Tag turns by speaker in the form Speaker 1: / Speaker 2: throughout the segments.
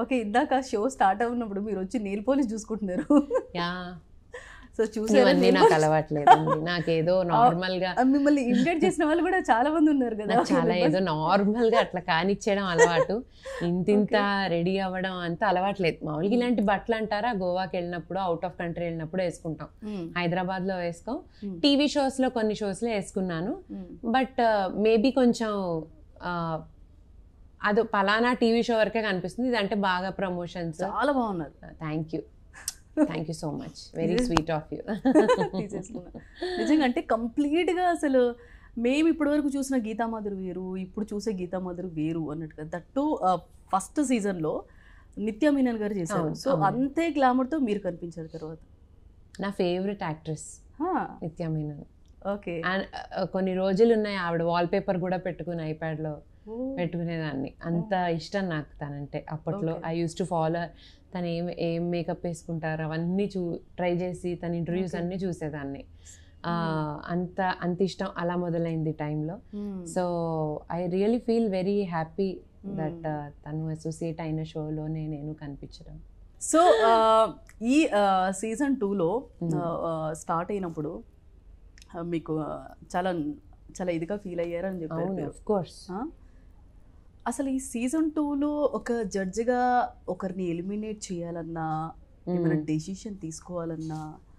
Speaker 1: Okay ఇందాక show start అవుతున్నప్పుడు మీరు వచ్చి నెయిల్ పాలిష్ చూసుకుంటున్నారు
Speaker 2: యా
Speaker 1: సో చూసారా
Speaker 2: ఇవన్నీ
Speaker 1: nail
Speaker 2: నాకు
Speaker 1: polish?
Speaker 2: అలవాట్లేదు నాకేదో నార్మల్ గా
Speaker 1: ఆ, మిమ్మల్ని ఇన్వైట్ చేసిన వాళ్ళు కూడా చాలా మంది ఉన్నారు కదా
Speaker 2: నాకు చాలా ఏదో నార్మల్ గా అట్లా కానిచ్చేయడం అలవాటు ఇంతింత రెడీ అవ్వడం అంత అలవాట్లేదు మామూలుగా ఇలాంటి బట్టలు అంటారా గోవాకి వెళ్ళినప్పుడు అవుట్ ఆఫ్ కంట్రీ వెళ్ళినప్పుడు వేసుకుంటాం
Speaker 1: మ్మ్.
Speaker 2: హైదరాబాద్ లో వేసుకోం
Speaker 1: Hmm.
Speaker 2: టీవీ షోస్ లో కొన్ని షోస్ లో వేసుకున్నాను
Speaker 1: మ్మ్.
Speaker 2: బట్ మేబీ కొంచెం ఆ, అది పలానా టీవీ షో వరకే కనిపిస్తుంది ఇదంటే బాగా ప్రమోషన్స్
Speaker 1: చాలా బాగున్నారు
Speaker 2: thank you thank you so much very sweet of you
Speaker 1: తీసేసుకున్నా నిజంగా అంటే complete గా అసలు మేము ఇప్పటి వరకు చూసిన గీతామాధురి వేరు ఇప్పుడు చూసే గీతామాధురి వేరు అన్నట్టుగా దట్టు ఫస్ట్ సీజన్లో నిత్య మీనన్ గారు చేశారు
Speaker 2: అవును,
Speaker 1: సో
Speaker 2: అవును.
Speaker 1: అంతే glamour తో మీరు కనిపించారు తర్వాత
Speaker 2: నా ఫేవరెట్ యాక్ట్రెస్ నిత్య మీనన్
Speaker 1: ఓకే
Speaker 2: అండ్ కొన్ని రోజులు ఉన్నాయి ఆవిడ వాల్ పేపర్ కూడా పెట్టుకుని ఐప్యాడ్ లో పెట్టుకునేదాన్ని అంత ఇష్టం నాకు తనంటే అప్పట్లో
Speaker 1: Okay.
Speaker 2: I use to follow తను ఏం ఏం మేకప్ వేసుకుంటారు అవన్నీ చూ ట్రై చేసి తన ఇంటర్వ్యూస్
Speaker 1: Okay.
Speaker 2: అన్నీ చూసేదాన్ని ఆ, అంత అంత ఇష్టం అలా మొదలైంది టైంలో so I really feel very happy that తను అసోసియేట్ అయిన షోలోనే నేను కనిపించడం
Speaker 1: సో ఈ సీజన్ టూలో స్టార్ట్ అయినప్పుడు ఆ, మీకు ఆ, చాలా చాలా ఇదిగా ఫీల్ అయ్యారని చెప్పారు
Speaker 2: అవును
Speaker 1: మీరు.
Speaker 2: ఆఫ్ కోర్స్
Speaker 1: ఆ? అసలు ఈ సీజన్ టూలో ఒక జడ్జిగా ఒకరిని ఎలిమినేట్ చేయాలన్నా ఏమైనా డెసిషన్ తీసుకోవాలన్నా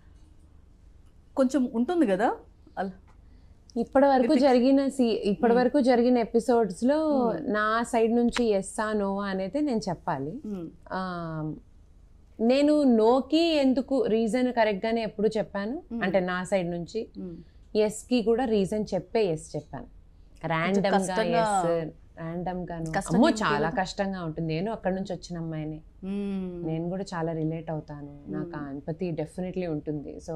Speaker 1: కొంచెం ఉంటుంది కదా అలా
Speaker 2: ఇప్పటి వరకు
Speaker 1: Critics-
Speaker 2: జరిగిన సి ఇప్పటి
Speaker 1: Hmm.
Speaker 2: వరకు జరిగిన ఎపిసోడ్స్ లో
Speaker 1: Hmm.
Speaker 2: నా సైడ్ నుంచి ఎస్ ఆ నోవా అనేది నేను చెప్పాలి
Speaker 1: మ్మ్.
Speaker 2: ఆ, నేను నోకి ఎందుకు రీజన్ కరెక్ట్ గానే ఎప్పుడు చెప్పాను
Speaker 1: Hmm.
Speaker 2: అంటే నా సైడ్ నుంచి
Speaker 1: మ్మ్.
Speaker 2: ఎస్ కి కూడా రీజన్ చెప్పే ఎస్ చెప్పాను ర్యాండమ్ గా
Speaker 1: కష్టంగా-
Speaker 2: ఎస్ ర్యాండమ్ గా
Speaker 1: కష్టంగా
Speaker 2: అమ్మో
Speaker 1: ఏం
Speaker 2: చాలా
Speaker 1: లేదు.
Speaker 2: కష్టంగా ఉంటుంది నేను అక్కడ నుంచి వచ్చిన అమ్మాయిని
Speaker 1: మ్మ్.
Speaker 2: నేను కూడా చాలా రిలేట్ అవుతాను నాకు ఆ ఎంపతి డెఫినెట్లీ ఉంటుంది సో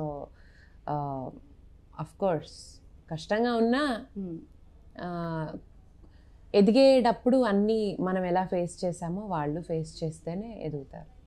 Speaker 2: అఫ్ కోర్స్ కష్టంగా ఉన్నా
Speaker 1: మ్మ్.
Speaker 2: ఆ, ఎదిగేటప్పుడు అన్నీ మనం ఎలా ఫేస్ చేసామో వాళ్ళు ఫేస్ చేస్తేనే ఎదుగుతారు